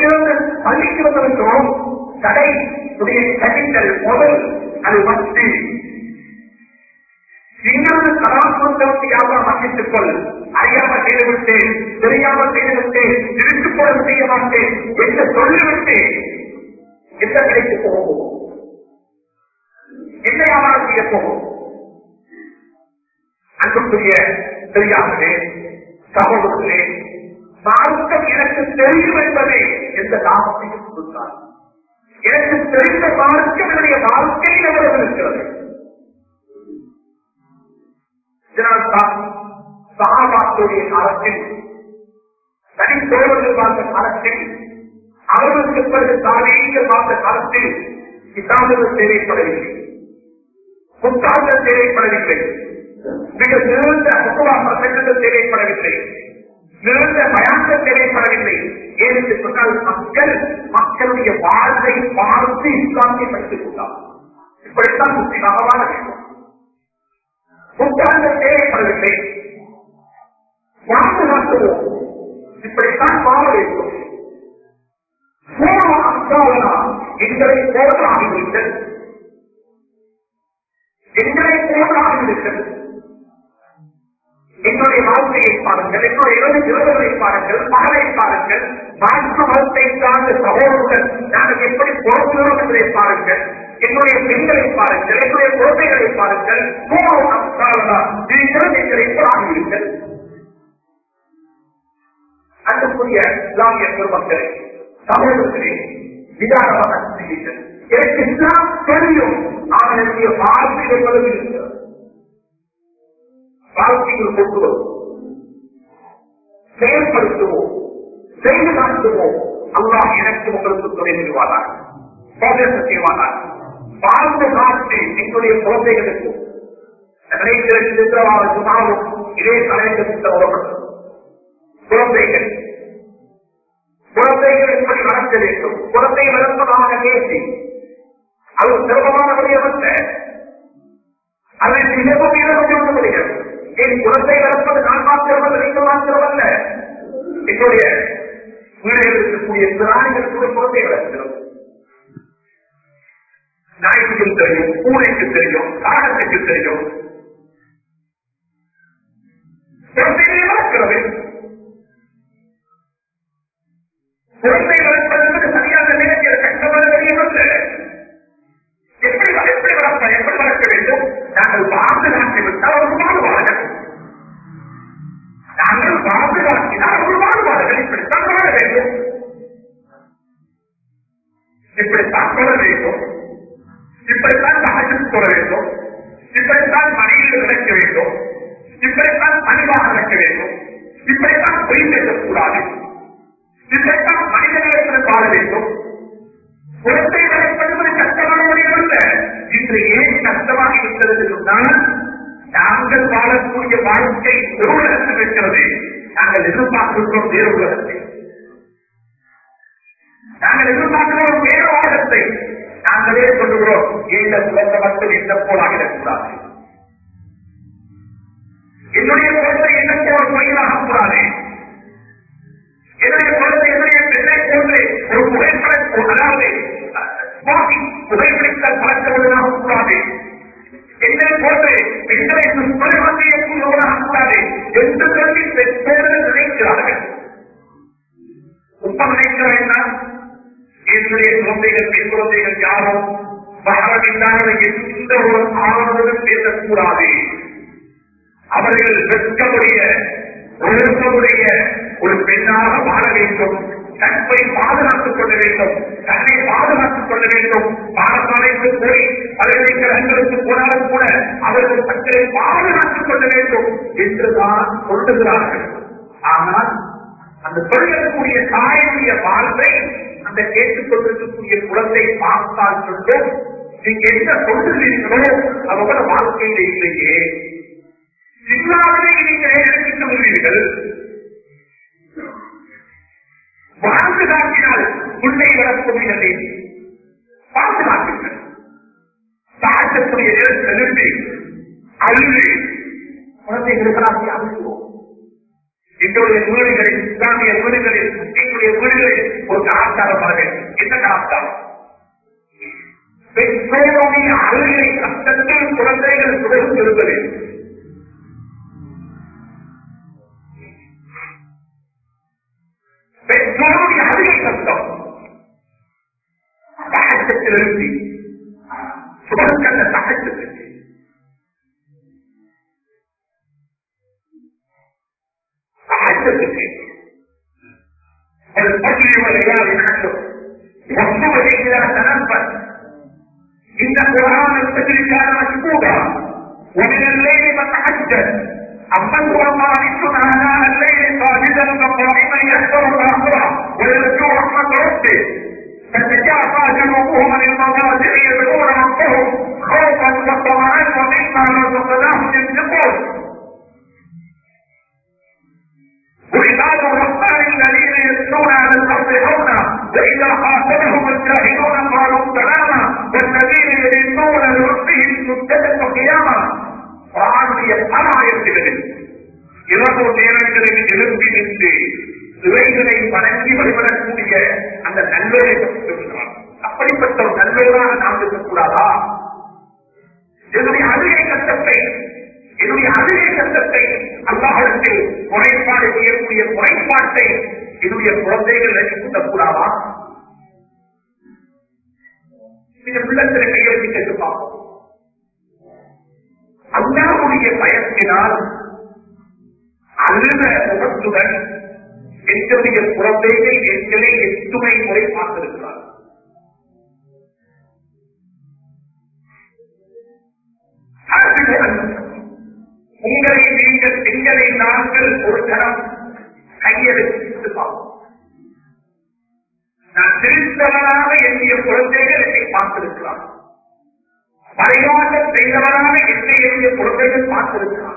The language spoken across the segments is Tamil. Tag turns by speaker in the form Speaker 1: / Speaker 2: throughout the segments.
Speaker 1: கடையிலிருந்து பள்ளிக்கு வந்திருக்கிறோம் கடை உடைய கேபிட்டல் முதல் அது வட்டி இங்கிருந்து கலாச்சாரத்தை யாரும் மன்னித்துக் கொள் அறியாமல் செய்துவிட்டேன் தெரியாமல் செய்துவிட்டேன் திருட்டு போல செய்ய மாட்டேன் என்று சொல்லிவிட்டேன் எந்த கடைக்கு போகும் என்ன வியாபாரம் செய்ய போகும் அன்புக்குரிய தெரியாமலே சகோதரர்களே மார்க்கம் எனக்கு தெரியும் என்பதை எந்த லாபத்தையும் கொடுத்தார் எனக்கு தெரிந்த மார்க்கம் என்னுடைய வாழ்க்கையில் எவ்வளவு இருக்கிறது இதனால்தான் சகாபாத்துடைய காலத்தில் தனித்தோழர்கள் பார்த்த காலத்தில் அவர்களுக்கு பிறகு தாவீங்கள் பார்த்த காலத்தில் கிதாபுகள் தேவைப்படவில்லை புத்தாக்கள் தேவைப்படவில்லை மிக நீண்ட முக்குவா பிரசங்கங்கள் தேவைப்படவில்லை நீண்ட பயான்கள் தேவைப்படவில்லை ஏனென்று சொன்னால் மக்கள் மக்களுடைய வாழ்வை பார்த்து இஸ்லாத்தை படித்துக் கொண்டார் இப்படித்தான் முக்கியமாக வாழ வேண்டும் புத்தாண்டு தேவைப்படவில்லை வாழ்ந்து காட்டுவோம் இப்படித்தான் வாழ வேண்டும் பூர்வ அம்சாவனா எங்களை போல ஆகிவிட்டது எங்களை போல ஆகிவிட்டது என்னுடைய வாழ்க்கையை பாருங்கள் என்னுடைய இரவு இரவுகளை பாருங்கள் மகளை பாருங்கள் மாற்று மதத்தை சார்ந்த சகோதரர்கள் நாங்கள் எப்படி பொறுப்புகிறோம் என்பதை பாருங்கள் என்னுடைய பெண்களை பாருங்கள் என்னுடைய குழந்தைகளை பாருங்கள் பூர்வ அம்சாவனா நீங்கள் எங்களை போல ஆகிவிட்டது அன்புக்குரிய இஸ்லாமிய பெருமக்களே சகோதரர்களே விதானமாக சிந்தியுங்கள் எனக்கு இஸ்லாம் தெரியும் ஆனால் என்னுடைய வாழ்க்கை என்பதும் இருக்கிறது வாழ்க்கையில் கொண்டு வரும் செயல்படுத்துவோம் செய்து காட்டுவோம் அல்லாஹ் எனக்கு உங்களுக்கு துணை செய்வானார் சோதனை செய்வானார் வாழ்ந்து காட்டு எங்களுடைய குழந்தைகளுக்கு நினைத்திருக்கின்றவாறு சுமாரும் இதே தலையங்கத்தில் உறப்பட்டது குழந்தைகள் குழந்தைகள் எப்படி வளர்க்க வேண்டும் குழந்தை வளர்ப்பதாக பேசி அது சிரமமான வழியமல்ல அதை மிகவும் இழந்து முடிகிறது என் குழந்தை வளர்ப்பது நான் மாத்திரமல்ல நீங்கள் மாத்திரமல்ல என்னுடைய வீடுகளில் இருக்கக்கூடிய பிராணிகள் கூட குழந்தை வளர்க்கிறோம் நாய்க்கு தெரியும் பூனைக்கு தெரியும் காகத்துக்கு தெரியும் குழந்தைகளை வளர்க்கிறது குழந்தை வளர்ப்பதற்கு சரியான நேரத்தில் கஷ்டமான தெரியவில்ல எப்படி எப்படி வளர்ப்ப எப்படி வளர்க்க வேண்டும் நாங்கள் வாழ்ந்து காட்டிவிட்டால் ஒரு வாழ்வார்கள் நாங்கள் வாழ்ந்து காட்டினால் ஒரு வாழ்வார்கள் இப்படித்தான் வாழ வேண்டும் இப்படித்தான் சொல்ல வேண்டும் இப்படித்தான் சகஜம் சொல்ல வேண்டும் இப்படித்தான் மனையில் நடக்க வேண்டும் இப்படித்தான் பணிவாக நடக்க வேண்டும் இப்படித்தான் பொய் பேசக்கூடாது இப்படித்தான் மனிதனிடத்தில் வாழ வேண்டும் குழந்தை வளர்ப்பது கஷ்டமான முடியவில்லை இன்று ஏன் கஷ்டமாக இருக்கிறது என்றால் நாங்கள் வாழக்கூடிய வாழ்க்கை ஒரு உலகத்தில் இருக்கிறது நாங்கள் எதிர்பார்க்கின்றோம் வேறு உலகத்தை நாங்கள் எதிர்பார்க்கிறோம் வேறு உலகத்தை நாங்களே சொல்லுகிறோம் இந்த குழந்தை மட்டும் இந்த போலாகிடக்கூடாது என்னுடைய குழந்தை என்ன போல் பொய்யாக கூடாது என்னுடைய குழந்தை என்னுடைய பெண்ணை போன்று ஒரு புகைப்பட அதாவது ஸ்மோக்கிங் புகைப்பிடித்தல் பழக்கவர்களாக கூடாது என்னை போன்று பெண்களை துஷ்பிரயோகம் செய்யக்கூடியவர்களாக கூடாது என்று சொல்லி பெற்றோர்கள் நினைக்கிறார்கள் உப்ப நினைக்கிறேன் என்னுடைய குழந்தைகள் பெண் குழந்தைகள் யாரும் மகாவில்லாத எந்த ஒரு ஆணவனுடன் பேசக்கூடாது அவர்கள் வெட்கமுடைய ஒழுக்கமுடைய ஒரு பெண்ணாக வாழ வேண்டும் தன்னை பாதுகாத்துக் கொள்ள வேண்டும் தன்னை பாதுகாத்துக் கொள்ள வேண்டும் பாடசாலைக்கு போய் பல்கலைக்கழகங்களுக்கு போனாலும் கூட அவர்கள் தங்களை பாதுகாத்துக் கொள்ள வேண்டும் என்றுதான் சொல்லுகிறார்கள் ஆனால் அந்த சொல்லக்கூடிய தாயுடைய வாழ்வை அந்த கேட்டுக் கொண்டிருக்கக்கூடிய குழந்தை பார்த்தால் சொல்லும் நீங்க என்ன சொல்லுகிறீர்களோ அவங்கள வாழ்க்கையில இல்லையே இல்லாமலே நீங்கள் எடுத்துக் கொள்கிறீர்கள் வாழ்ந்து காட்டினால் உள்ளே வரக்கூடியதை பார்த்து காட்டுங்கள் தாக்கக்கூடிய நேரத்தில் எழுப்பி அழுது குழந்தைகளுக்கு நாம் அனுப்புவோம் எங்களுடைய வீடுகளில் இஸ்லாமிய வீடுகளில் எங்களுடைய வீடுகளில் ஒரு தாத்தா கலாச்சாரம் வர வேண்டும் என்ன கலாச்சாரம் பெற்றோருடைய அழுகை கஷ்டத்தில் குழந்தைகள் சுடர்ந்து இருக்க வேண்டும் பெற்றோருடைய அழுகை கஷ்டம் சகஜத்தில் இருந்து சுடர்கண்ட சகஜத்துக்கு சகஜத்துக்கு الفجر وليال العشر والصبح اذا تنفس ان قران الفجر كان مشهودا ومن الليل فتحجد امن هو قانت اناء الليل ساجدا وقائما يحذر الاخره ويرجو رحمه ربه فتجافى جنوبهم عن المضاجع يدعون ربهم خوفا وطمعا ومما رزقناهم ينفقون وعباد الرحمن الذين يتلون على الارض هونا واذا خاطبهم الجاهلون قالوا سلاما والذين يبيتون لربهم سجدا وقياما قرآனுடைய பல ஆயத்துகளில் இரவு நேரங்களில் எழுப்பி நின்று இவைகளை வணங்கி வழிபடக்கூடிய அந்த நல்லோரை சொல்கிறார் அப்படிப்பட்ட ஒரு நல்லோராக நாம் இருக்கக்கூடாதா என்னுடைய அழுகை கட்டத்தை என்னுடைய அழுகை கட்டத்தை அல்லாஹிடத்தில் முறைப்பாடு செய்யக்கூடிய முறைப்பாட்டை என்னுடைய குழந்தைகள் கூடாதா இந்த உள்ளத்தில் கையெழுத்தி கேட்டு பார்ப்போம் அல்லாவுடைய பயத்தினால் அழுத முகத்துடன் எங்களுடைய குழந்தைகள் எங்களை எத்துணை முறை பார்த்திருக்கிறார் உங்களை நீங்கள் எங்களை நாங்கள் ஒரு கணம் கையெழுத்து பார்ப்போம் நான் திருத்தவனாக என்னுடைய குழந்தைகள் என்னை பார்த்திருக்கிறார் பரிமாற்றம் செய்தவனாக என்னை என்னுடைய குழந்தைகள் பார்த்திருக்கிறார்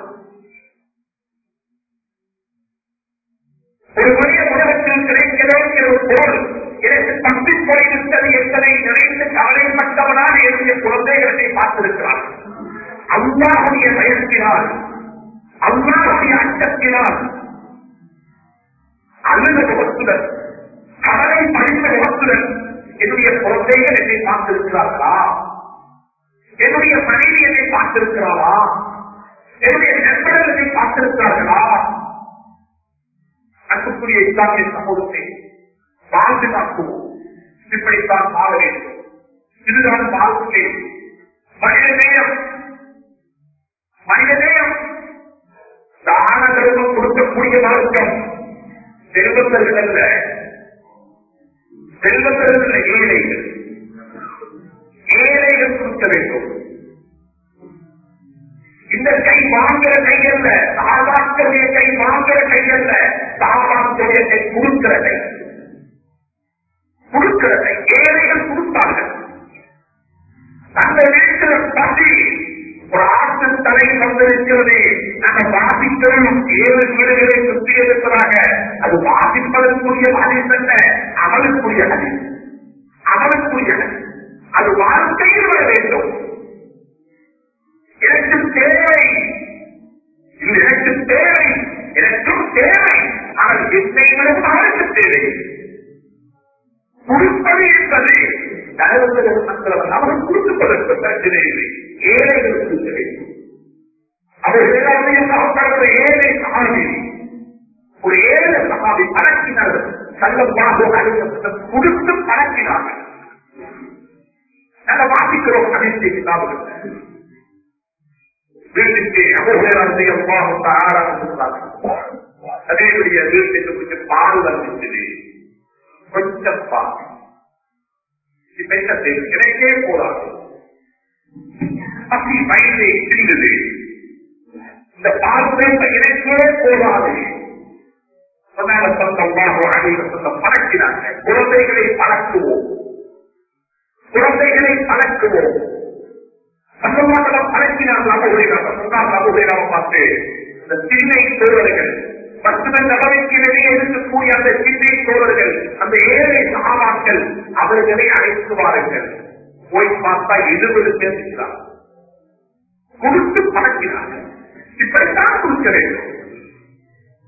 Speaker 1: ஒரு பெரிய உலகத்தில் கிடைக்கிறோம் என்கிற ஒரு பொருள் எனக்கு தப்பி போயிருந்தது என்பதை நினைத்து கவலைப்பட்டவனாக என்னுடைய குழந்தைகளை பார்த்திருக்கிறார் அல்லாவுடைய பயத்தினால் அல்லாவுடைய அச்சத்தினால் அழுத முகத்துடன் கடலை படித்த முகத்துடன் என்னுடைய குழந்தைகள் என்னை பார்த்திருக்கிறார்களா என்னுடைய மனைவி என்னை பார்த்திருக்கிறாளா என்னுடைய நண்பர்கள் என்னை பார்த்திருக்கிறார்களா அன்புக்குரிய இஸ்லாமிய சமூகத்தை வாழ்ந்து காக்குவோம் இப்படித்தான் வாழ வேண்டும் இதுதான் வாழ்க்கை மனித நேயம் மனித நேயம் தான தர்மம் கொடுக்கக்கூடிய மார்க்கம் செல்வந்தர்கள் அல்ல செல்வந்தர்கள் அல்ல ஏழைகள் ஏழைகள் கொடுக்க வேண்டும் இந்த கை வாங்குற கை அல்ல சாபாக்களுடைய கை வாங்குற கை அல்ல சாபாக்களுடைய கை கொடுக்கிற கை கொடுக்கிற கை ஏழைகள் கொடுத்தார்கள் அந்த வீட்டில் பசி ஒரு ஆட்டு தலை வந்திருக்கிறது அந்த வாசிக்கிறோம் ஏழு வீடுகளை சுற்றி இருக்கிறாங்க அது வாசிப்பதற்குரிய மதிப்பல்ல அமலுக்குரிய மதி அமலுக்குரிய மதி அது வாழ்க்கையில் வர வேண்டும் எனக்கு தேவை இது எனக்கு தேவை எனக்கும் தேவை ஆனால் என்னை விட அவருக்கு தேவை கொடுப்பது என்பது தலைவர்கள் மக்களவன் அவர்கள் கொடுப்பதற்கு பிரச்சனை இல்லை ஏழைகளுக்கு கொடுக்க வேண்டும் அவர் வேளாண்மையில் அவர்களது ஏழை சகாபி ஒரு ஏழை சகாபி பழக்கினார்கள் சங்கமாக அழைக்கப்பட்ட கொடுத்து பழக்கினார்கள் நாங்கள் வாசிக்கிறோம் அனைத்து கிதாபுகள் வீட்டுக்கு அபோகராசி அம்மா ஆரம்பித்தாங்க அதேபடிய வீட்டுக்கு கொஞ்சம் பால் வந்துச்சு கொஞ்சம் பால் இப்ப என்ன செய்யும் எனக்கே போராது பசி வயதை சிறிது இந்த பால் பேச எனக்கே போராது சொன்னாங்க சொந்தமாக அனைவரும் சொந்தம் பழக்கினாங்க குழந்தைகளை பழக்குவோம் குழந்தைகளை பழக்குவோம் சங்கமாட்டம் பழக்கினார்கள் அபுகைராம சொன்னாங்க அபுகைராம பார்த்து இந்த சின்னை தோழர்கள் பசுமன் நபருக்கு வெளியே இருக்கக்கூடிய அந்த சின்னை தோழர்கள் அந்த ஏழை சகாபாக்கள் அவர்களை அழைத்து வாருங்கள் போய் பார்த்தா எழுபது சேர்ந்துக்கிறார் கொடுத்து பழக்கிறார்கள் இப்படித்தான் கொடுக்க வேண்டும்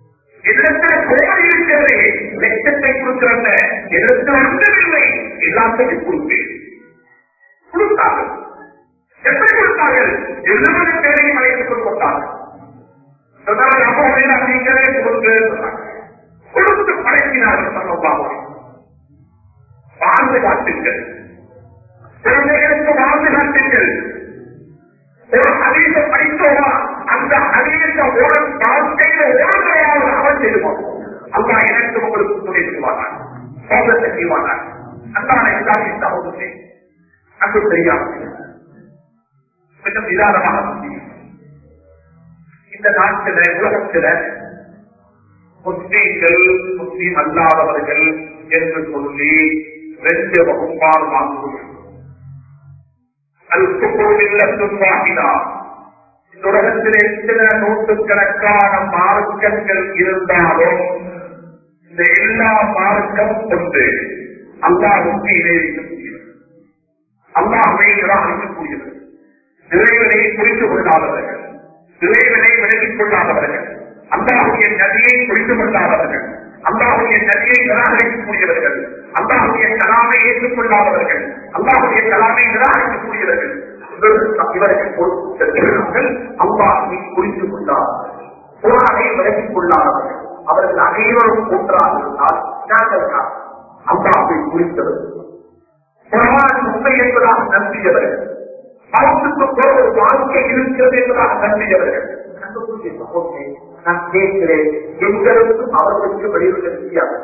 Speaker 1: இடத்துல கோடி இருக்கிறது லட்சத்தை கொடுக்கிறத இடத்துல ஒன்றவில்லை எல்லாத்தையும் கொடுப்பேன் கொடுத்தார்கள் எப்படி கொடுத்தார்கள் எழுபது பேரையும் அழைத்துக் கொண்டு வந்தார்கள் சொன்னார்கள் அப்போ நீங்களே கொடுத்து சொன்னாங்க கொடுத்து படைக்கினார்கள் சொன்னதாக வாழ்ந்து காட்டுங்கள் குழந்தைகளுக்கு வாழ்ந்து காட்டுங்கள் ஒரு அதீத படித்தோமா அந்த அதீத ஓட வாழ்க்கையில ஓடுகையாவது அவன் செய்வான் அல்லா எனக்கு உங்களுக்கு துணை செய்வானார் சோதனை செய்வானார் அல்லாத எல்லாத்தையும் சமூகத்தை அங்கு தெரியாது கொஞ்சம் நிதானமாக முடியும் இந்த நாட்டில உலகத்தில முஸ்லீம்கள் முஸ்லீம் அல்லாதவர்கள் என்று சொல்லி ரெண்டு வகுப்பால் வாங்குவோம் அது சுப்பொருளில்லத்தும் வாங்கினா இந்த உலகத்தில் எத்தனை நூற்றுக்கணக்கான மார்க்கங்கள் இருந்தாலும் இந்த எல்லா மார்க்கம் கொண்டு அல்லாஹுக்கு இணைக்கக்கூடியது அல்லாஹுவை நிராகரிக்கக்கூடியது இறைவனை புரிந்து கொள்ளாதவர்கள் இறைவனை விலகிக் கொள்ளாதவர்கள் அல்லாஹுடைய நதியை புரிந்து கொள்ளாதவர்கள் அல்லாஹுடைய நதியை நிராகரிக்கக்கூடியவர்கள் அல்லாஹுடைய கலாமை ஏற்றுக்கொள்ளாதவர்கள் அல்லாஹுடைய கலாமை நிராகரிக்கக்கூடியவர்கள் இவர்கள் பொறுப்புகள் அல்லாஹை புரிந்து கொள்ளாதவர்கள் குரானை விலகிக் கொள்ளாதவர்கள் அவர்கள் அனைவரும் ஒன்றாக இருந்தால் நாங்கள் தான் அல்லாஹை புரிந்தவர்கள் குரான் உண்மை என்பதாக நம்பியவர்கள் மனசுக்கு போல ஒரு வாழ்க்கை இருக்கிறது என்பதாக நம்பியவர்கள் அன்புக்குரிய சகோதரே, நான் கேட்கிறேன் எங்களுக்கும் அவர்களுக்கு வெளியுள்ள வித்தியாசம்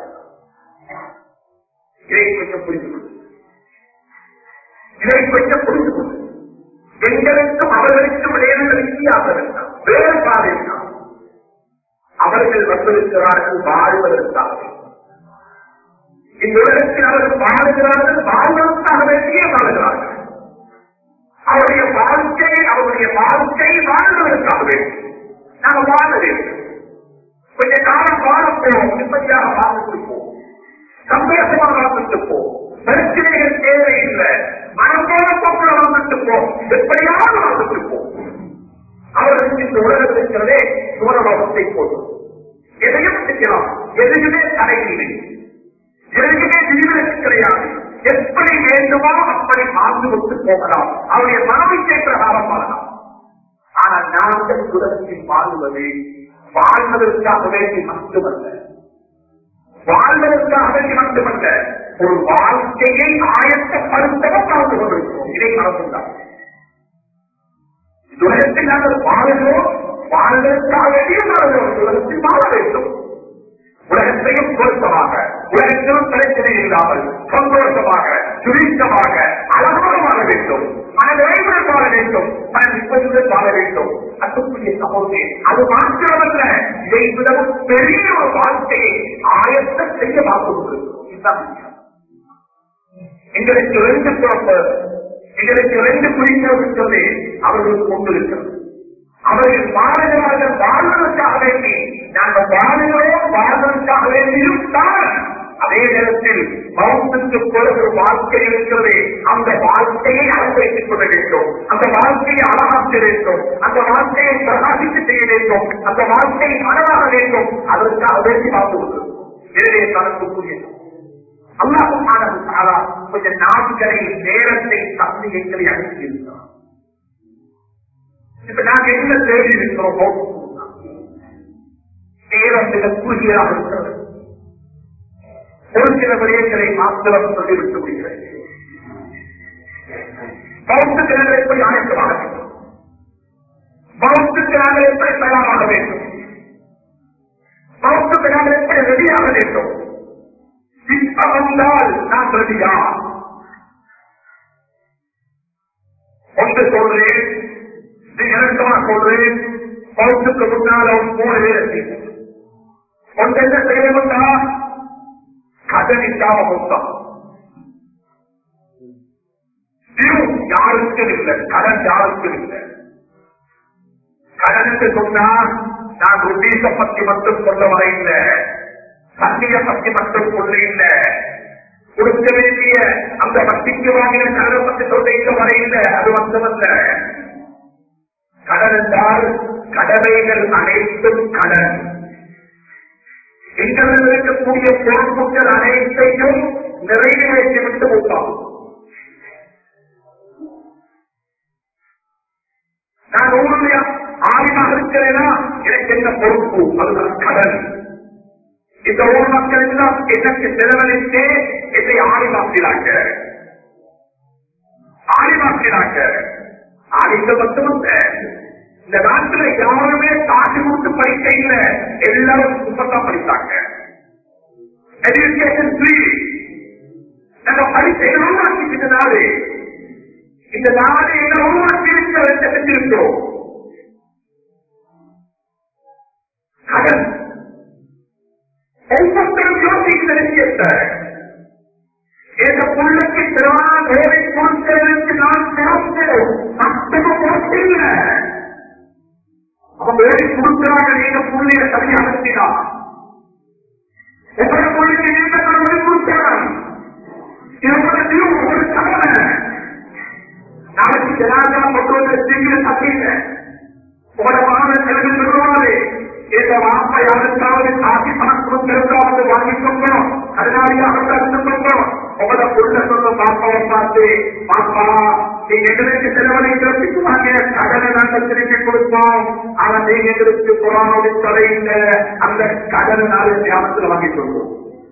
Speaker 1: இதை கொஞ்சம் புரிந்து கொள்ளுங்கள் இதை கொஞ்சம் புரிந்து கொள்ளுங்கள் எங்களுக்கும் அவர்களுக்கும் இடையிலுள்ள வித்தியாசம் என்ன வேறுபாடு என்ன அவர்கள் வந்திருக்கிறார்கள் வாழ்வதற்காக இந்த உலகத்தில் அவர்கள் வாழுகிறார்கள் வாழ்வதற்காக வேண்டியே வாழுகிறார்கள் அவருடைய வாழ்க்கையை அவருடைய வாழ்க்கை வாழ்வதற்காக வேண்டும் நாங்கள் வாழ வேண்டும் கொஞ்ச காலம் வாழப்போம் நிம்மதியாக வாழ்ந்துட்டு போவோம் சந்தோஷமாக வாழ்ந்துட்டு போவோம் பிரச்சனைகள் தேவையில்லை மனம்போல போக்குல வாழ்ந்துட்டு போம் எப்படியாவது வாழ்ந்துட்டு போவோம் அவர்களுக்கு இந்த உலகம் இருக்கிறதே சூரலோகத்தை போதும் எதையும் செய்யலாம் எதுவுமே தடை இல்லை எதுவுமே விதிவிலக்கு கிடையாது எப்படி வேண்டுமோ அப்படி வாழ்ந்து கொண்டு போகலாம் அவருடைய மனமிச்சை பிரகாரம் வாழலாம் ஆனால் நாங்கள் உலகத்தில் வாழ்வது வாழ்வதற்காக வேண்டி மட்டுமல்ல வாழ்வதற்காக வேண்டி மட்டுமல்ல ஒரு வாழ்க்கையை ஆயத்தப்படுத்தவும் வாழ்ந்து கொண்டிருக்கிறோம் இதை மறந்துள்ளார் உலகத்தில் நாங்கள் வாழ்கிறோம் வாழ்வதற்காக வேண்டிய வாழ்கிறோம் உலகத்தில் வாழ வேண்டும் உலகத்தையும் பொருத்தமாக உலகத்திலும் பிரச்சனை இல்லாமல் சந்தோஷமாக சுரீட்சமாக அழகாக வாழ வேண்டும் மன நிறைவுடன் வாழ வேண்டும் மன நிம்மதியுடன் வாழ வேண்டும் அன்புக்குரிய சகோதரி அது மாத்திரமல்ல இதை விடவும் பெரிய ஒரு வாழ்க்கையை ஆயத்தம் செய்ய வாழ்ந்து இதுதான் விஷயம். எங்களுக்கு ரெண்டு பிறப்பு எங்களுக்கு ரெண்டு குறிக்கிறது சொல்லி அவர்களுக்கு கொண்டிருக்கிறது அவர்கள் வாழுகிறார்கள் வாழ்வதற்காக வேண்டி நாங்கள் வாழுகிறோம் வாழ்வதற்காக வேண்டியும் தான் அதே நேரத்தில் மௌத்துக்கு பிறகு ஒரு வாழ்க்கை இருக்கிறது அந்த வாழ்க்கையை அலங்கரித்துக் கொள்ள வேண்டும் அந்த வாழ்க்கையை அழகாக்க வேண்டும் அந்த வாழ்க்கையை பிரகாசிக்க செய்ய வேண்டும் அந்த வாழ்க்கையை மனதாக வேண்டும் அதற்காக வேண்டி வாழ்ந்து கொண்டிருக்கிறோம் எனவே தனக்குரிய அல்லாஹ் கொஞ்சம் நாட்களை நேரத்தை தந்து எங்களை அனுப்பியிருக்கிறார் இப்ப நாங்க என்ன தேடி இருக்கிறோம் நேரம் மிக குறுகியாக இருக்கிறது ஒரு சில விடயங்களை மாத்திரம் சொல்லிவிட்டு முடிகிறேன் பௌத்துக்கு நாங்கள் எப்படி ஆயத்தமாக வேண்டும் பௌத்துக்கு நாங்கள் எப்படி தயாராக வேண்டும் பௌத்துக்கு நாங்கள் எப்படி ரெடியாக வேண்டும் இப்ப வந்தால் நான் ரெடியா ஒன்று சொல்றேன் நீ இறக்கமா சொல்றேன் பௌத்துக்கு முன்னால் ஒரு மூணு பேர் ஒன்று என்ன செய்யணும்னா கடன் இல்லாம மொத்தம் யாருக்கும் இல்லை கடன் யாருக்கும் இல்லை கடன் என்று சொன்னா நான் ருபீஸ பத்தி மட்டும் சொல்ல வர இல்லை தண்ணிய பத்தி மட்டும் சொல்ல இல்லை கொடுக்க வேண்டிய அந்த வட்டிக்கு வாங்கின கடனை பத்தி சொல்ல இந்த வரை இல்லை அது மட்டுமல்ல கடன் என்றால் கடமைகள் அனைத்தும் கடன் எங்களிடம் இருக்கக்கூடிய பொறுப்புகள் அனைத்தையும் நிறைவேற்றி விட்டு விட்டோம் நான் ஊருடைய ஆய்வாக இருக்கிறேன்னா எனக்கு என்ன பொறுப்பு அதுதான் கடன் இந்த ஊர் மக்கள் எல்லாம் எனக்கு செலவழித்து என்னை ஆய்வாக்கிறாங்க ஆய்வாக்கிறாங்க ஆய்ந்த மட்டுமல்ல இந்த நாட்டில் யாருமே காசு கொடுத்து படிக்க இல்லை எல்லாரும் சுத்தத்தான் படித்தாங்க எஜுகேஷன் ஃப்ரீ நம்ம படித்த உருவாக்கி இந்த நாடு இந்த நாடு என்ன உருவாக்கி இருக்கிற செஞ்சிருக்கிறோம் கடன் ஒவ்வொருத்தரும் யோசிக்கிற விஷயத்தை எங்க புள்ளைக்கு திறமான வேலை கொடுத்ததற்கு நான் பிறப்போம் சத்தம போட்டில்ல அவன் வேலை கொடுக்கிறாங்க நீங்க புள்ளைய சரியா அனுப்பினா உங்களோட புள்ளைக்கு நீங்க வேலை கொடுக்கிறான் இது ஒரு கடமை நாளைக்கு ஜனாதான் கொண்டு வந்து தீவிர தப்பீங்க உங்களோட மாணவ செலவு சொல்லுவாரு இந்த வாப்பா யாருக்காவது காசி பணம் கொடுத்திருக்காவது வாங்கி கொண்டோம் அதனாலேயாக கருத்து கொண்டோம் உங்களோட புள்ள சொல்ல பாப்பாவை பார்த்து பாப்பா நீங்க எங்களுக்கு செலவழிக்கிறதுக்கு வாங்கிய கடனை நாங்கள் திருப்பி கொடுப்போம் ஆனா நீங்க எங்களுக்கு புறானோடு தொலைந்த அந்த கடனை நாளை தியானத்தில் வாங்கி கொள்வோம்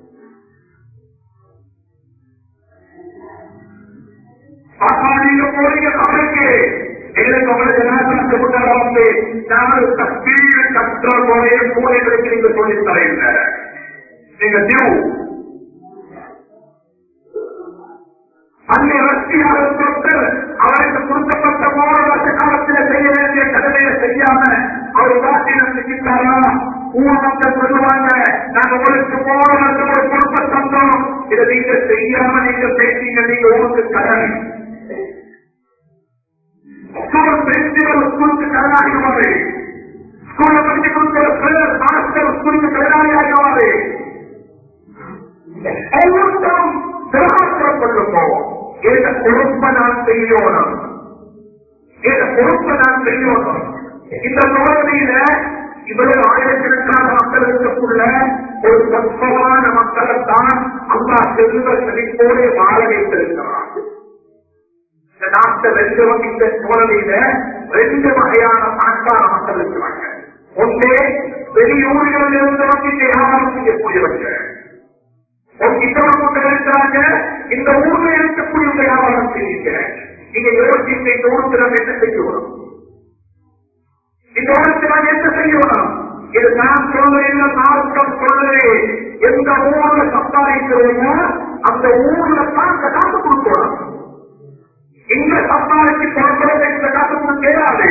Speaker 1: பாப்பா நீங்க போறீங்க கவலைக்கு எங்களுக்கு உங்களை ஜனாதிபதி கொண்டாடாமலே நான் தப்பீடு கற்ற முறையை கூட எங்களுக்கு நீங்க சொல்லி தரையில்ல நீங்க நியூ அன்னை ரஷ்டியாக தொட்டு அவருக்கு கொடுக்கப்பட்ட மூணு வருஷ காலத்தில் செய்ய வேண்டிய கடமையை செய்யாம அவர் உதாசீனம் செஞ்சுட்டாரா ஊனத்தை சொல்லுவாங்க நாங்க உங்களுக்கு மூணு வருஷம் ஒரு பொறுப்பை தந்தோம் இதை நீங்க செய்யாம நீங்க பேசிங்க நீங்க உங்களுக்கு கடமை ஸ்கூல் பிரின்சிபல் ஸ்கூலுக்கு கடனாளி ஆவாரு ஸ்கூல்ல படிச்சு கொடுக்கிற மாஸ்டர் ஸ்கூலுக்கு கடனாளி ஆகுவாரு ஒவ்வொருத்தரும் திராட்சம் கொள்ளுப்போம் இந்த பொறுப்பை நான் செய்யணும் இந்த பொறுப்பை நான் செய்யணும் இந்த சோதனையில இவ்வளவு ஆயிரக்கணக்கான மக்கள் இருக்கக்குள்ள ஒரு தத்துவமான மக்களைத்தான் அம்மா செல்வ செழிப்போடு வாழ வைத்திருக்கிறார் இந்த நாட்டை ரெண்டு வகை இந்த சோழனையில ரெண்டு வகையான பணக்கார மக்கள் இருக்கிறாங்க ஒன்றே வெளியூர்களில் இருந்து வந்து வியாபாரம் செய்யக்கூடியவங்க ஒரு கிட்டவங்க இருக்கிறாங்க இந்த ஊர்ல இருக்கக்கூடிய வியாபாரம் செய்யுங்க நீங்க யோசிச்சு இந்த ஊருக்கு நம்ம என்ன செய்யணும் இந்த ஊருக்கு நாம் என்ன செய்யணும் இது நான் சொல்றேன் மார்க்கம் சொல்றது எந்த ஊர்ல சம்பாதிக்கிறோமோ அந்த ஊர்ல தான் அந்த காசு கொடுக்கணும் இங்க சம்பாதிச்சு கொடுக்கிறது இந்த காசு கொடுக்காது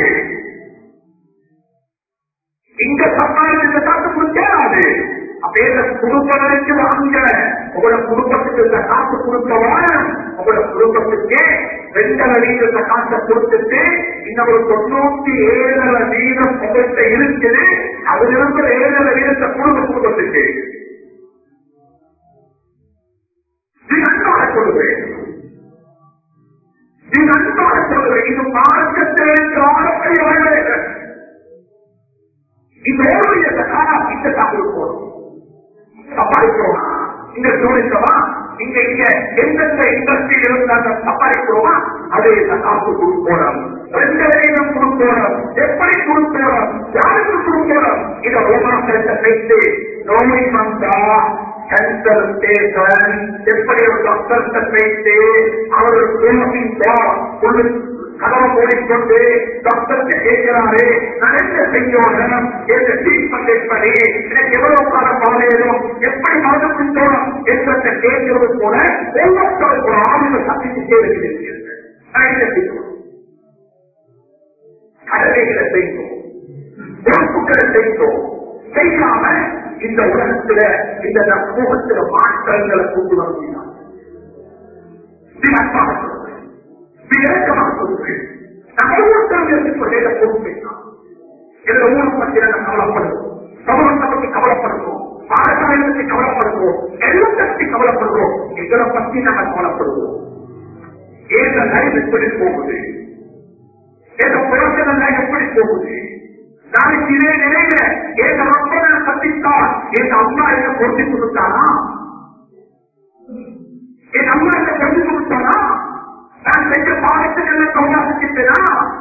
Speaker 1: இங்க சம்பாதிச்சு இந்த காசு கொடுக்காது அப்ப இந்த குடும்பங்களுக்கு வாங்க உங்களோட குடும்பத்துக்கு இந்த காசு கொடுக்கவா உங்களோட குடும்பத்துக்கு ரெண்டரை வீதத்த காசை கொடுத்துட்டு இன்னும் ஒரு தொண்ணூத்தி ஏழரை வீதம் உங்கள்கிட்ட இருக்குது அதுல இருக்கிற ஏழரை வீதத்தை குடும்ப குடும்பத்துக்கு இது அன்பாக சொல்லுவேன் இது அன்பாக சொல்லுவேன் இது மார்க்கத்திலே ஆழத்தை வாழ்வேன் இந்த ஓடுடைய காலா இந்த காப்பு போடும் சம்பாதிக்கிறோமா இங்க சோழித்தவா இங்க இங்க எந்தெந்த இண்டஸ்ட்ரியில் இருந்தாங்க சம்பாதிக்கிறோமா அதை காசு கொடுக்கணும் ரெண்டு வரையிலும் கொடுக்கணும் எப்படி கொடுக்கணும் யாருக்கு கொடுக்கணும் இதை ரோமாசத்தை வைத்து நோய் வந்தா கேன்சர் பேஷன் எப்படி ஒரு டாக்டர்கிட்ட வைத்து அவர் உள்ளு கதவை மூடிக்கொண்டு டாக்டருக்கு கேட்கிறாரு நான் என்ன செய்யணும் எந்த ட்ரீட்மெண்ட் எப்படி எனக்கு எவ்வளவு காலம் பாதையிடும் எப்படி மருந்து குடிக்கணும் என்பதை கேட்கிறது போல ஒவ்வொருத்தரும் ஒரு ஆளுமை சந்திச்சுட்டே இருக்கிறீர்கள் நான் என்ன செய்யணும் கடமைகளை செய்தோம் பொறுப்புகளை செய்தோம் செய்யாம இந்த உலகத்துல இந்த சமூகத்துல மாற்றங்களை கொண்டு வர முடியாது சிவப்பாக சொல்றேன் விவேகமாக சொல்றேன் நம்ம ஒவ்வொருத்தரும் எடுத்துக்கொண்டே பொறுப்பை இதுல ஊர் பற்றி நம்ம கவலைப்படுவோம் சமூகத்தை பற்றி கவலைப்படுவோம் பாடசாலை பற்றி கவலைப்படுவோம் எல்லாத்தை பற்றி கவலைப்படுவோம் எங்களை பற்றி நம்ம கவலைப்படுவோம் ஏத லைஃப் எப்படி போகுது ஏத புறத்தில் லைஃப் எப்படி போகுது நாளைக்கு இதே நிலையில என் ரொம்ப நான் கத்தித்தான் என் அம்மா என்ன பொருத்தி கொடுத்தானா என் அம்மா என்ன பொருத்தி கொடுத்தானா நான் செஞ்ச பாடத்துக்கு என்ன கவனா செஞ்சிட்டேனா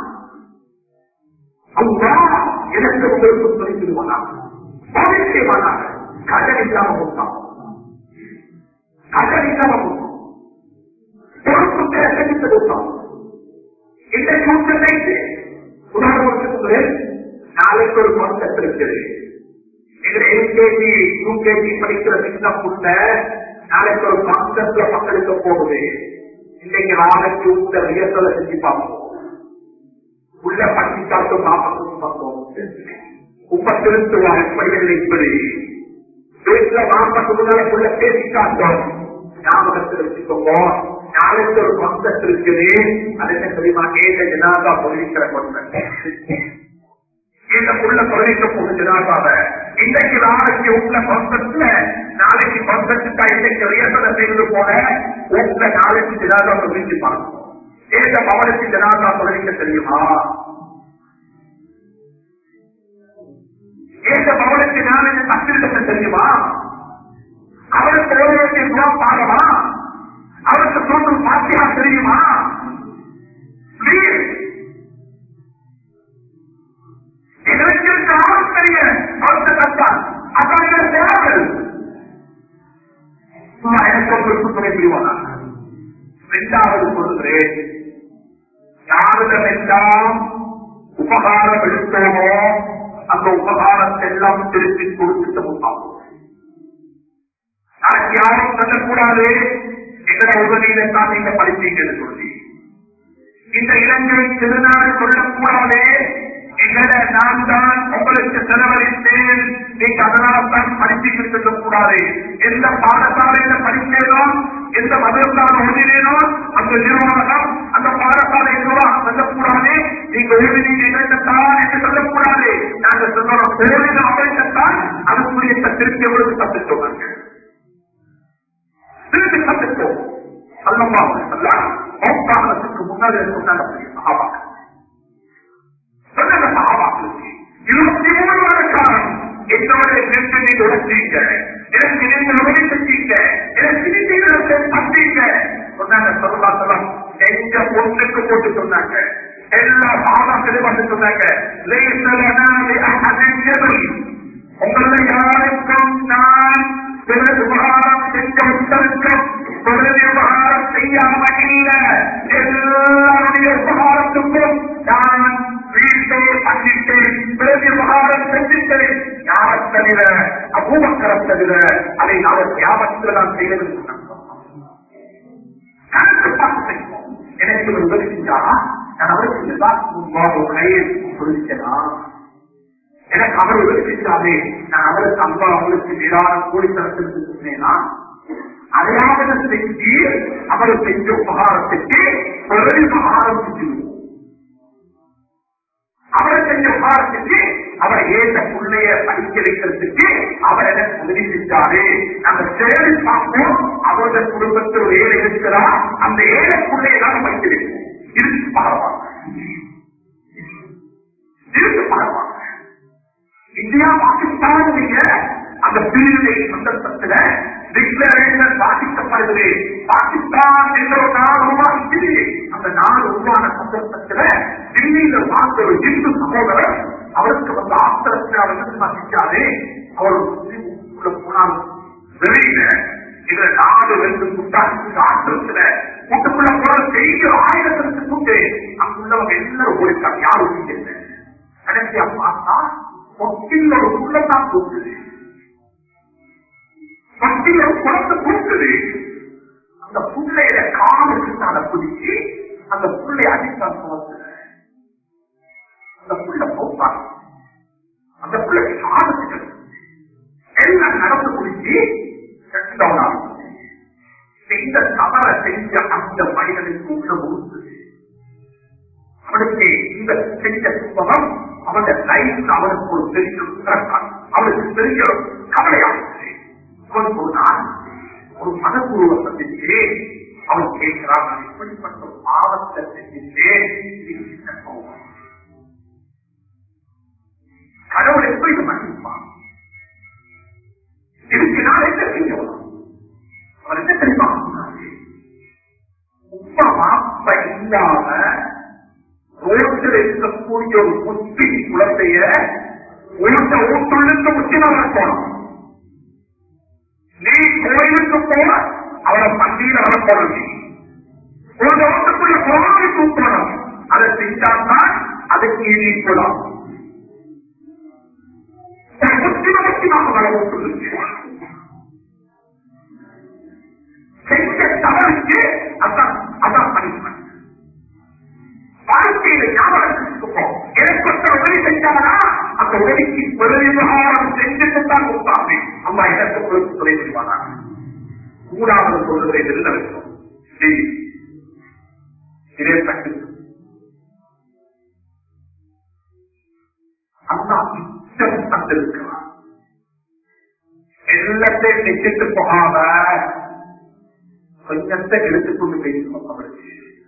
Speaker 1: அம்மா எனக்கு உங்களுக்கு சொல்லிவிடுவானா பாடம் செய்வானாங்க கடன் இல்லாம கொடுத்தான் கடன் இல்லாம கொடுத்தான் பொறுப்பு செஞ்சுட்டு கொடுத்தான் இந்த கூட்டத்தை உதாரணத்துக்கு நாளைக்கு ஒரு கான்செப்ட் இருக்குது இதுல எல்கேஜி யூகேஜி படிக்கிற சின்ன புள்ள நாளைக்கு ஒரு கான்செப்ட்ல பங்களிக்க போகுது இன்னைக்கு நாளைக்கு உங்க ரியர்சலை செஞ்சு பார்ப்போம் உள்ள படிக்காட்டு நாற்பது பார்த்தோம் உப்ப திருத்துவா எப்படி இல்லை இப்படி வீட்டுல நாற்பது முன்னால உள்ள பேசி காட்டோம் ஞாபகத்தில் வச்சுக்கோங்க நாளைக்கு ஒரு கான்செப்ட் இருக்குது அது என்ன தெரியுமா ஏக ஜனாதா பொருளிக்கிற கான்செப்ட் இந்த புள்ள தொழிலுக்கு போகுது ஜனாதாவ இன்னைக்கு நாளைக்கு உள்ள கான்செப்ட்ல நாளைக்கு கான்செப்டா இன்னைக்கு ரியர்சலை செய்வது போல உங்க நாளைக்கு ஜனாதா தொழிலுக்கு பார்க்கணும் ஏக பவனுக்கு ஜனாதா தொழிலுக்கு தெரியுமா ஏக பவனுக்கு நாளைக்கு தப்பிருக்க தெரியுமா அவருக்கு ஓட வேண்டிய துவா பாடமா அவருக்கு தோன்றும் பாத்தியா தெரியுமா Please. எங்களுக்கு இருக்க ஆளும் தெரிய அவருக்கு தத்தான் அதான் தேவை எனக்கு உங்களுக்கு துணை புரிவானா இரண்டாவது சொல்லுகிறேன் யாரிடமெல்லாம் உபகாரம் எடுத்தோமோ அந்த உபகாரத்தை எல்லாம் திருப்பி கொடுத்துட்டு முட்டாகும் நாளைக்கு யாரும் சொல்லக்கூடாது எங்களை உதவியில தான் நீங்க படிப்பீங்கன்னு சொல்லி இந்த இலங்கை திருநாடு சொல்லக்கூடாது எங்களை நான் தான் உங்களுக்கு செலவழித்தேன் நீங்க அதனால தான் படிப்பீங்க சொல்லக்கூடாது எந்த பாடசாலையில படித்தேனோ எந்த மதத்தான் ஓதினேனோ அந்த நிறுவனம் அந்த பாடசாலை என்னவா சொல்லக்கூடாது நீங்க ஓதினீங்க எங்கள்கிட்டத்தான் என்று சொல்லக்கூடாது நாங்க சொல்றோம் ஓதின அவர்களுக்குத்தான் அதுக்குரிய திருப்பி அவர்களுக்கு தப்பு சொன்னாங்க திருப்பி தப்பிப்போம் அல்லம்மா சொல்லலாம் மௌத்தானத்துக்கு முன்னாடி சொன்னாங்க சகாபாக்கள் சொன்னாங்க சகாபாக்களுக்கு இருபத்தி மூணு வருட காலம் என்னோட நின்று நீங்க உழைச்சீங்க எனக்கு நீங்க உதவி செஞ்சீங்க எனக்கு நீங்க தந்தீங்க சொன்னாங்க சொல்லலாம் சொல்லலாம் நெஞ்ச பொண்ணுக்கு போட்டு சொன்னாங்க எல்லா பாபாக்களும் வந்து சொன்னாங்க உங்கள யாருக்கும் நான் பிற விவகாரம் செஞ்ச உத்தரவுக்கும் பிற விவகாரம் செய்யாம இல்ல எல்லாருடைய விவகாரத்துக்கும் நான் வீட்டை பண்ணிட்டேன் பிற விவகாரம் செஞ்சிட்டேன் யாரை தவிர அபூபக்கரம் தவிர அதை நான் தியாகத்தில் நான் செய்வது கணக்கு பார்த்து செய்வோம் எனக்கு ஒரு உதவி செஞ்சாரா நான் அவருக்கு சொல்லிச்சனா எனக்கு அவர் உதவி செஞ்சாலே நான் அவருக்கு அன்பா அவருக்கு நிரான கூலி தரத்திற்கு சொன்னேனா அதையாவது செஞ்சு அவர் செஞ்ச உபகாரத்துக்கு ஒரு உபகாரம் செஞ்சுருவோம் அவர் செஞ்ச உபகாரத்துக்கு அவர் ஏந்த பிள்ளைய படிக்க வைக்கிறதுக்கு அவர் எனக்கு உதவி செஞ்சாரு நம்ம சேரி பார்ப்போம் அவருடைய குடும்பத்தில் ஒரு ஏழை இருக்கிறா அந்த ஏழை பிள்ளையை தான் படிக்க வைப்போம் இருக்கு பரவாயில்ல இருக்கு பரவாயில்ல இந்தியா பாகிஸ்தான் நீங்க அந்த பிரிவினை சந்தர்ப்பத்தில் டிக்ளரேஷன் பாதிக்கப்படுகிறது பாகிஸ்தான் என்ற ஒரு நாடு உருவாக்கி அந்த நாடு உருவான சந்தர்ப்பத்தில் தில்லியில பார்த்த ஒரு இந்து சகோதரர் அவருக்கு வந்து ஆத்திரத்தில் அவர் மதிச்சாரு அவர் உள்ள போனால் வெளியில இந்த நாடு வென்று குட்டாசி ஆத்திரத்துல கூட்டுக்குள்ள போல பெரிய ஆயிரத்திற்கு கூட்டு அங்குள்ளவங்க எல்லாரும் ஓடிட்டாங்க யாரும் இல்லை கடைசியா பார்த்தா பொட்டில் ஒரு புள்ளத்தான் கூட்டுது பொட்டில் ஒரு குழந்தை கூட்டுது அந்த புள்ளையில காலுக்கு அதை பிடிச்சி அந்த புள்ளை அடித்தான் சுமத்து அந்த புள்ள போப்பான் அந்த புள்ளை காலுக்கு எல்லாம் நடந்து பிடிச்சி டவுன் ஆகும் இந்த தவறை செஞ்ச அந்த மனிதனுக்கு உள்ள முழுந்தது அவனுக்கு இந்த செஞ்ச சுபகம் அவனுடைய லைஃப்ல அவனுக்கு ஒரு பெரிய உத்தரவாதம். அவனுக்கு பெரிய கவலையாச்சு அவனுக்கு ஒரு நாள் ஒரு மனக்குருவை சந்திச்சு அவன் கேட்கிறான் நான் இப்படிப்பட்ட ஒரு பாவத்தை செஞ்சுட்டு இது என்ன கோபம்? எப்படி இதை மன்னிப்பான் இதுக்கு நான் என்ன செய்யலாம் அவர் என்ன தெரியுமா சொன்னாரு? உப்பா மாப்ப இல்லாம ரோட்டில் இருக்கக்கூடிய ஒரு முத்தி குழந்தைய உயிர்த்த ஊட்டுள்ளுக்கு முத்தின வளர்க்கணும் நீ கோயிலுக்கு போன அவரை பண்டிகையில் வளர்க்கணும் நீ ஒரு ரோட்டுக்குள்ள போனாலே தூக்கணும் அதை செஞ்சால்தான் அதுக்கு ஈடுபடும் முத்தின முத்தினாக வள ஊட்டுள்ளுக்கு செஞ்ச தவறுக்கு அதான் அதான் பனிஷ்மெண்ட் வாழ்க்கையில ஞாபகம் வச்சுக்கோம் எனக்கு ஒருத்தர் உதவி செஞ்சாங்கன்னா அந்த உதவிக்கு பிரதிபகாரம் செஞ்சுட்டு தான் கொடுத்தாங்க அம்மா எனக்கு கொடுத்து துணை செய்வாங்க கூடாமல் சொல்றதை நிறுத்த வைக்கும் Please. இதே தட்டு அம்மா மிச்சம் தந்திருக்கிறார் எல்லாத்தையும் நிச்சயத்து போகாம கொஞ்சத்தை எடுத்துக்கொண்டு பேசணும் அவருக்கு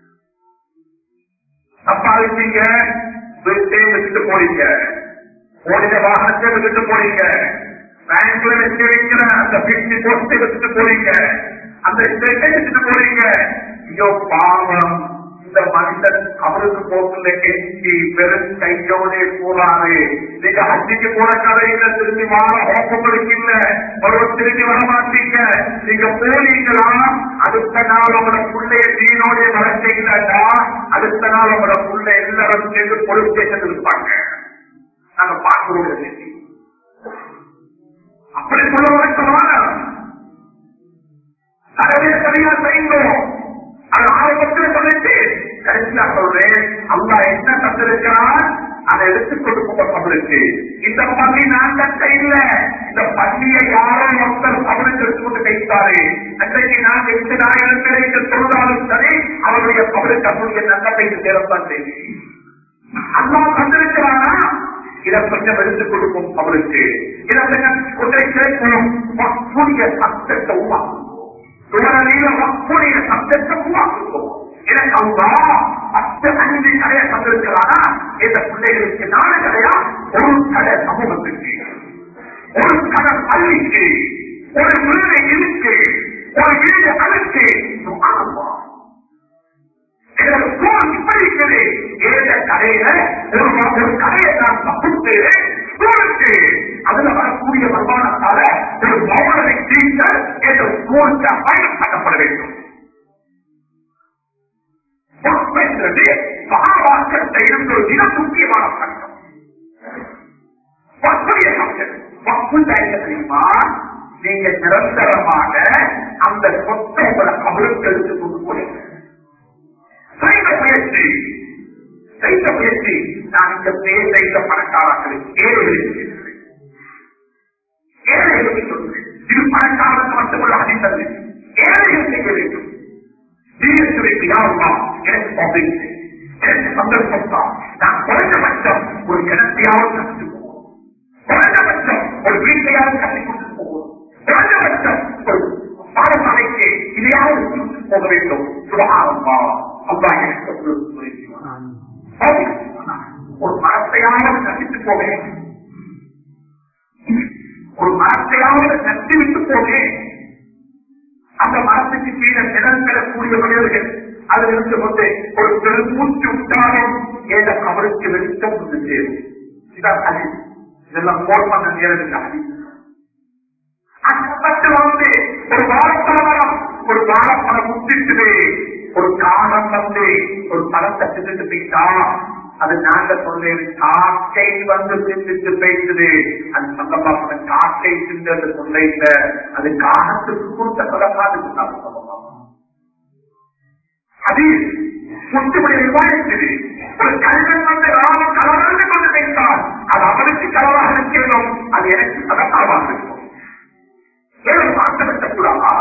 Speaker 1: சம்பாதிச்சீங்க வீட்டையும் வச்சுட்டு போறீங்க ஓடின வாகனத்தை வச்சுட்டு போறீங்க பேங்க்ல வச்சு வைக்கிற அந்த பிப்டி போஸ்டை வச்சுட்டு போறீங்க அந்த ஸ்டேட்டை வச்சுட்டு போறீங்க ஐயோ பாவம் இந்த மனிதன் அவருக்கு போக்குல கெஞ்சி வெறும் கையோட போறாரு நீங்க அஞ்சுக்கு போன கதையில திரும்பி வார ஹோப்பங்களுக்கு இல்ல ஒரு திரும்பி வர மாட்டீங்க நீங்க போனீங்களா அடுத்த நாள் உங்களோட பிள்ளைய தீனோட வளர்த்தீங்கடா அடுத்த நாள் உங்களோட பிள்ளை எல்லாரும் சேர்ந்து போலீஸ் ஸ்டேஷன் இருப்பாங்க நாங்க பார்க்கிறோம் இதை செய்தி. அப்படி சொல்ல வழக்கமான அதே சரியா செய்யணும் அது ஆரம்பத்தில் சொல்லிட்டு கடைசியா சொல்றேன் அல்லா என்ன தந்திருக்கிறான் அதை எடுத்துக் கொடுக்கும் அவளுக்கு இந்த பள்ளி நான் தட்ட இல்ல இந்த பள்ளியை யாரோ ஒருத்தர் அவளுக்கு எடுத்துக்கொண்டு வைத்தாரு அன்றைக்கு நான் எட்டு நாயிரம் பேரை சொல்றாலும் சரி அவருடைய அவளுக்கு அவருடைய நல்லதை சேரத்தான் செய்தி அல்லா தந்திருக்கிறானா இதை கொஞ்சம் எடுத்துக் கொடுக்கும் அவளுக்கு இதை கொஞ்சம் கொஞ்சம் சேர்க்கணும் மக்களுடைய சத்தத்தை உருவாக்கும் சுவரணியில மக்களுடைய சத்தத்தை உருவாக்கும் எனக்கு அவங்க பத்து அஞ்சு கடையை தந்திருக்கிறானா இந்த பிள்ளைகளுக்கு நாலு கடையா ஒரு கடை சமூகத்துக்கு ஒரு கடை பள்ளிக்கு ஒரு வீடு இருக்கு ஒரு வீடு அழுக்கு ஆனந்தம் எனக்கு ஸ்கூல் இப்படி இருக்குது ஏழு கடையில ஒரு ஒரு கடையை நான் தப்பிட்டு ஸ்கூலுக்கு அதுல வரக்கூடிய வருமானத்தால ஒரு மௌனரை டீச்சர் என்ற ஸ்கூலுக்கு பயன்படுத்தப்பட வேண்டும் பொறுப்பு என்பது மகாபாரதத்தை இருந்த ஒரு மிக முக்கியமான சட்டம் பொறுப்புடைய சட்டம் பொறுப்பு என்ன தெரியுமா நீங்க நிரந்தரமாக அந்த சொத்தை உங்களை கவலுக்கு எடுத்துக் கொண்டு போறீங்க செய்த முயற்சி செய்த முயற்சி நான் இந்த பேர் செய்த பணக்காரர்களுக்கு ஏழைகளுக்கு ஏழைகளுக்கு சொல்கிறேன் இது பணக்காரருக்கு மட்டுமல்ல அடித்தது ஏழைகள் செய்ய வேண்டும் நீங்களுக்கு யாருமா எனக்கு பப்ளிக் எனக்கு சந்தர்ப்பம் தான் நான் குறைந்தபட்சம் ஒரு கிணத்தையாவது கற்றுக் போவோம் குறைந்தபட்சம் ஒரு வீட்டையாவது கற்றுக் கொண்டு போவோம் குறைந்தபட்சம் ஒரு பாடசாலைக்கு இதையாவது கூட்டிட்டு போக வேண்டும் சுபகாரமா அல்லா எனக்கு உங்களுக்கு புரியுமா? ஒரு மரத்தையாவது கட்டிட்டு போவேன் ஒரு மரத்தையாவது நட்டு விட்டு போவேன் அந்த மரத்துக்கு கீழே நிலம் பெறக்கூடிய மனிதர்கள் அதில் இருந்து கொண்டு ஒரு பெருமூச்சு விட்டாலும் ஏத அவருக்கு வெளிச்சம் வந்து சேரும் இதான் அதி இதெல்லாம் போர் பண்ண நேரம் அதி அக்கப்பட்டு வந்து ஒரு வாழைப்பழம் ஒரு வாழைப்பழம் முத்திட்டு ஒரு காலம் வந்து ஒரு பழத்தை தின்னுட்டு போயிட்டா அது நாங்க சொன்னேன் காக்கை வந்து தின்னுட்டு போயிட்டுது அது சந்தமாக காக்கை தின்றது சொல்ல அது காலத்துக்கு கொடுத்த பழக்காது சொல்லலாம் அது முத்துமுடி விவாதித்தது ஒரு கல்வன் வந்து ராமன் கலவரந்து கொண்டு வைத்தார் அது அவனுக்கு கலவாக இருக்கணும் அது எனக்கு சதக்காவாக இருக்கும் ஏன் மாற்றப்பட்ட கூடாதா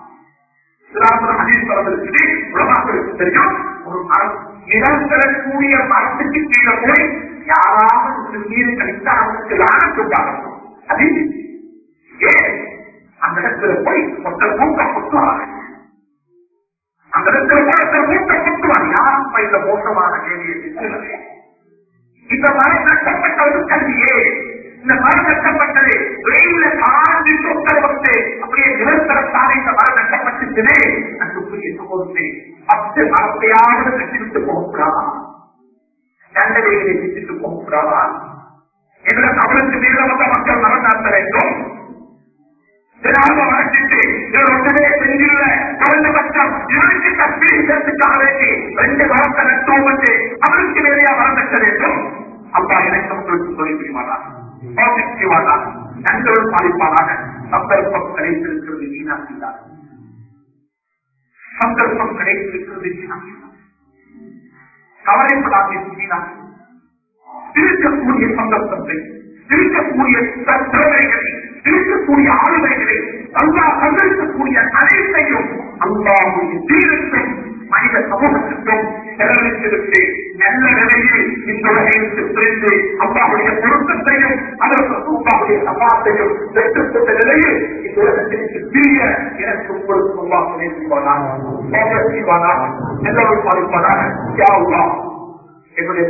Speaker 1: தெரியும் ஒரு மரம் இடம் பெறக்கூடிய மரத்துக்கு கீழே போய் யாராவது ஒரு நீர் கழித்தா அவனுக்கு லானத்துண்டாகும் அது ஏன் அந்த இடத்துல போய் ஒருத்தர் மூக்க கொட்டுவாங்க அந்த இடத்துல போய் ஒருத்தர் மூக்க கொட்டுவாங்க யாரும் இந்த மோசமான கேள்வியை இந்த மரம் நட்டப்பட்டது கல்வியே இந்த மரம் கட்டப்பட்டது வெயில காஞ்சி சொத்தல் வந்து அப்படியே நிரந்தரத்தான இந்த மரம் கட்டப்பட்டுச்சுனே அன்புக்குரிய சகோதரி பத்து மரத்தையாவது கட்டிவிட்டு போகக்கூடாதா தண்டனைகளை விட்டுட்டு போகக்கூடாதா எங்களை கவலத்து மீது வந்த மக்கள் மரம் நடத்த வேண்டும் இதனால வளர்ச்சிட்டு இவர் ஒன்றுமே செஞ்சில்ல குறைந்தபட்சம் இவருக்கு தப்பீடு சேர்த்துக்காக வேண்டி ரெண்டு மரத்தை நட்டோம் வந்து அவருக்கு வேலையா மரம் நட்ட வேண்டும் அப்பா எனக்கு உங்களுக்கு சொல்லி புரியுமாடா பாசிட்டிவாடா நண்பர்கள் பாதிப்பானாக சந்தர்ப்பம் கிடைத்திருக்கிறது வீணாகிறார் சந்தர்ப்பம் கிடைத்திருக்கிறது வீணாகிறார் கவலைப்படாதே வீணாக இருக்கக்கூடிய சந்தர்ப்பத்தை இருக்கக்கூடிய திறமைகளை இருக்கக்கூடிய ஆளுமைகளை அல்லா தந்திருக்கக்கூடிய அனைத்தையும் அல்லாவுடைய தீரத்தும் மனித சமூகத்திற்கும் செலவழித்திருக்கு நல்ல நிலையில் இந்த உலகிற்கு பிரிந்து அல்லாவுடைய பொருத்தத்தையும் அதற்கு அல்லாவுடைய சமாத்தையும் பெற்றுக்கொண்ட நிலையில் இந்த உலகத்திற்கு பிரிய எனக்கு உங்களுக்கு அல்லா துணை செய்வானா செய்வானா எல்லோரும் பாதிப்பானா யாவுலா என்னுடைய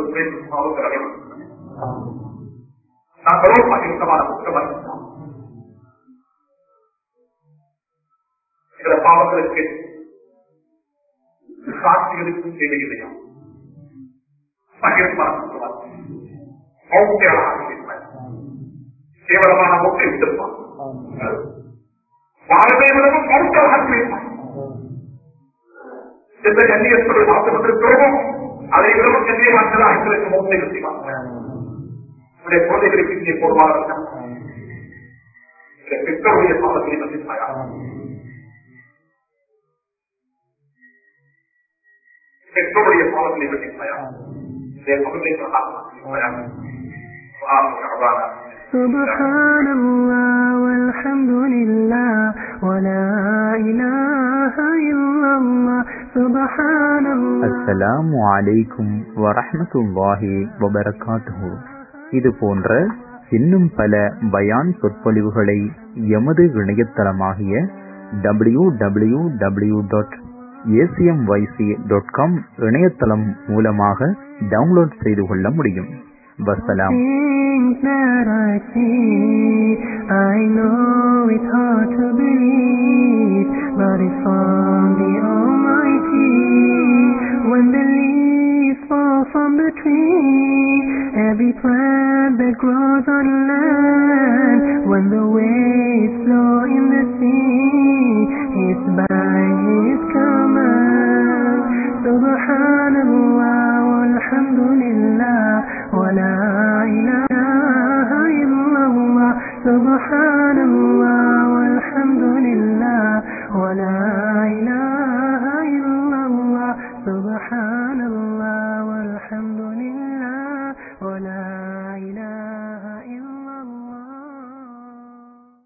Speaker 1: நான் பருவமாக இருக்கமான குற்றமாக சில பாவங்களுக்கு சாட்சிகளுக்கும் தேவையில்லையா பகிர்மான குற்றமாக கேவலமான மொக்கை விட்டுப்பான் வாழ்வை விடவும் மௌத்தமாக பேசுவான் எந்த கண்ணியத்தோடு மாற்றப்பட்டிருக்கிறோமோ அதை விடவும் கண்ணியமானதாக எங்களுக்கு மௌத்தை செய்வாங்க உடைய குழந்தைகளுக்கு இங்கே போடுவார்கள் பெற்றோருடைய பாவத்தை மதிப்பாயா பெற்றோருடைய பாவத்தை மதிப்பாயா இந்த பகுதியை
Speaker 2: سبحان الله والحمد لله ولا إله إلا الله سبحان الله
Speaker 3: அஸ்ஸலாமு அலைக்கும் வரஹ்மத்துல்லாஹி வபரகாத்துஹு இது போன்ற இன்னும் பல பயான் சொற்பொழிவுகளை எமது இணையதளமாகிய W W W dot ACMYC dot com இணையதளம் மூலமாக டவுன்லோட் செய்து கொள்ள முடியும் வசலாம்
Speaker 2: Things that I see, I know it's hard to believe, but it's from the Almighty. When the leaves fall from the tree, every plant that grows on land, when the waves flow in the sea, it's by His command. Subhanallah, walhamdulillah, wa la ilaha illallah. Subhanallah, walhamdulillah, wa la ilaha illallah. Subhan